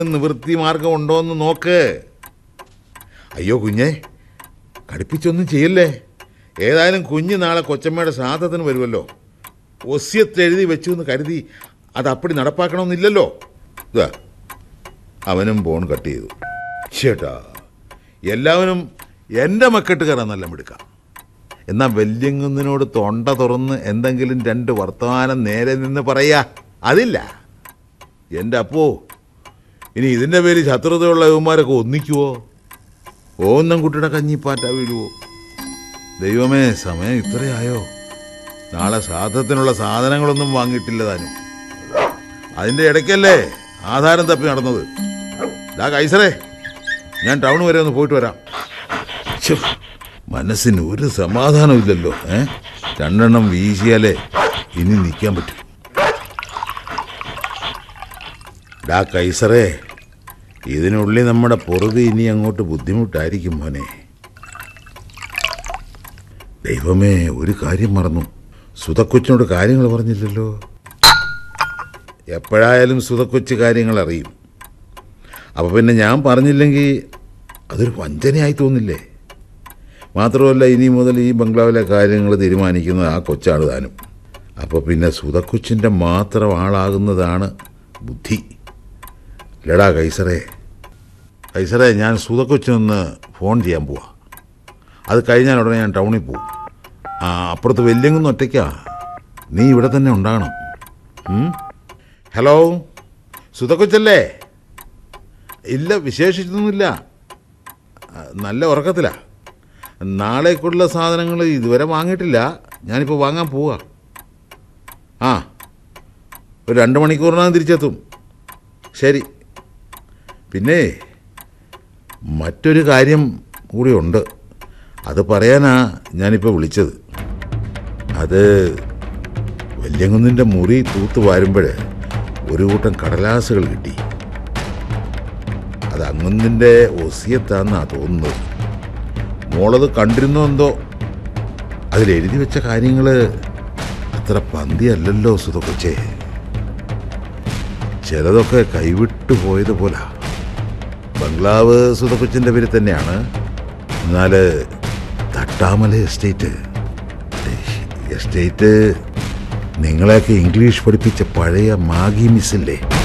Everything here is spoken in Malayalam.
നിവൃത്തി മാർഗം ഉണ്ടോ എന്ന് നോക്ക് അയ്യോ കുഞ്ഞെ കടുപ്പിച്ചൊന്നും ചെയ്യല്ലേ ഏതായാലും കുഞ്ഞ് നാളെ കൊച്ചമ്മയുടെ ശ്രാദ്ധത്തിന് വരുമല്ലോ ഒസ്യത്ത് എഴുതി വെച്ചു എന്ന് കരുതി അത് അപ്പടി നടപ്പാക്കണമെന്നില്ലല്ലോ ഇതാ അവനും ഫോൺ കട്ട് ചെയ്തു ചേട്ടാ എല്ലാവരും എൻ്റെ മക്കെട്ട് കയറാൻ നല്ല മിടുക്കാം എന്നാൽ വല്യങ്ങുന്നിനോട് തൊണ്ട തുറന്ന് എന്തെങ്കിലും രണ്ട് വർത്തമാനം നേരെ നിന്ന് പറയാ അതില്ല എൻ്റെ അപ്പോ ഇനി ഇതിൻ്റെ പേര് ശത്രുതയുള്ള യവന്മാരൊക്കെ ഒന്നിക്കുവോ ഓന്നം കുട്ടിയുടെ കഞ്ഞിപ്പാറ്റ വീഴുവോ ദൈവമേ സമയം ഇത്രയായോ നാളെ ശ്രാദ്ധത്തിനുള്ള സാധനങ്ങളൊന്നും വാങ്ങിയിട്ടില്ല താനും അതിൻ്റെ ഇടയ്ക്കല്ലേ ആധാരം തപ്പി നടന്നത് ദാ കൈസറേ ഞാൻ ടൗൺ വരെ ഒന്ന് പോയിട്ട് വരാം ഛെ, മനസ്സിന് ഒരു സമാധാനമില്ലല്ലോ ഏ രണ്ടെണ്ണം വീശിയാലേ ഇനി നിൽക്കാൻ പറ്റും ഡാ കൈസറേ ഇതിനുള്ളിൽ നമ്മുടെ പൊറുതി ഇനി അങ്ങോട്ട് ബുദ്ധിമുട്ടായിരിക്കും മോനെ ദൈവമേ ഒരു കാര്യം മറന്നു സുതക്കൊച്ചിനോട് കാര്യങ്ങൾ പറഞ്ഞില്ലല്ലോ എപ്പോഴായാലും സുതക്കൊച്ച് കാര്യങ്ങൾ അറിയും അപ്പോൾ പിന്നെ ഞാൻ പറഞ്ഞില്ലെങ്കിൽ അതൊരു വഞ്ചനയായി തോന്നില്ലേ മാത്രമല്ല ഇനി മുതൽ ഈ ബംഗ്ലാവിലെ കാര്യങ്ങൾ തീരുമാനിക്കുന്നത് ആ കൊച്ചാണ് താനും അപ്പോൾ പിന്നെ സുതക്കൊച്ചിൻ്റെ മാത്രം ആളാകുന്നതാണ് ബുദ്ധി ലടാ കൈസറേ കൈസറേ ഞാൻ സുതക്കൊച്ചിനൊന്ന് ഫോൺ ചെയ്യാൻ പോവാ അത് കഴിഞ്ഞാൽ ഉടനെ ഞാൻ ടൗണിൽ പോവും ആ അപ്പുറത്ത് വെല്ലിങ്ങുന്ന് ഒറ്റയ്ക്കാ നീ ഇവിടെ തന്നെ ഉണ്ടാകണം ഉം? ഹലോ സുതക്കൊച്ചല്ലേ ഇല്ല വിശേഷിച്ചൊന്നുമില്ല ആ, നല്ല ഉറക്കത്തിലാ നാളേക്കുള്ള സാധനങ്ങൾ ഇതുവരെ വാങ്ങിയിട്ടില്ല ഞാനിപ്പോൾ വാങ്ങാൻ പോവുക ആ ഒരു രണ്ട് മണിക്കൂറിനകം തിരിച്ചെത്തും ശരി പിന്നെ മറ്റൊരു കാര്യം കൂടിയുണ്ട് അത് പറയാനാ ഞാനിപ്പോൾ വിളിച്ചത് അത് വല്യങ്കുന്നിൻ്റെ മുറി തൂത്ത് വാരുമ്പോൾ ഒരു കൂട്ടം കടലാസുകൾ കിട്ടി അത് അങ്ങുന്നിൻ്റെ ഒസിയത്താന്നാ തോന്നുന്നത് മോളത് കണ്ടിരുന്നോ എന്തോ അതിലെഴുതി വെച്ച കാര്യങ്ങൾ അത്ര പന്തിയല്ലല്ലോ സുതക്കൊച്ചേ ചിലതൊക്കെ കൈവിട്ടു പോയതുപോലെ ബംഗ്ലാവ് സുതക്കൊച്ചിൻ്റെ പേരിൽ തന്നെയാണ് എന്നാൽ തട്ടാമല എസ്റ്റേറ്റ് എസ്റ്റേറ്റ് നിങ്ങളെയൊക്കെ ഇംഗ്ലീഷ് പഠിപ്പിച്ച പഴയ മാഗി മിസ്സില്ലേ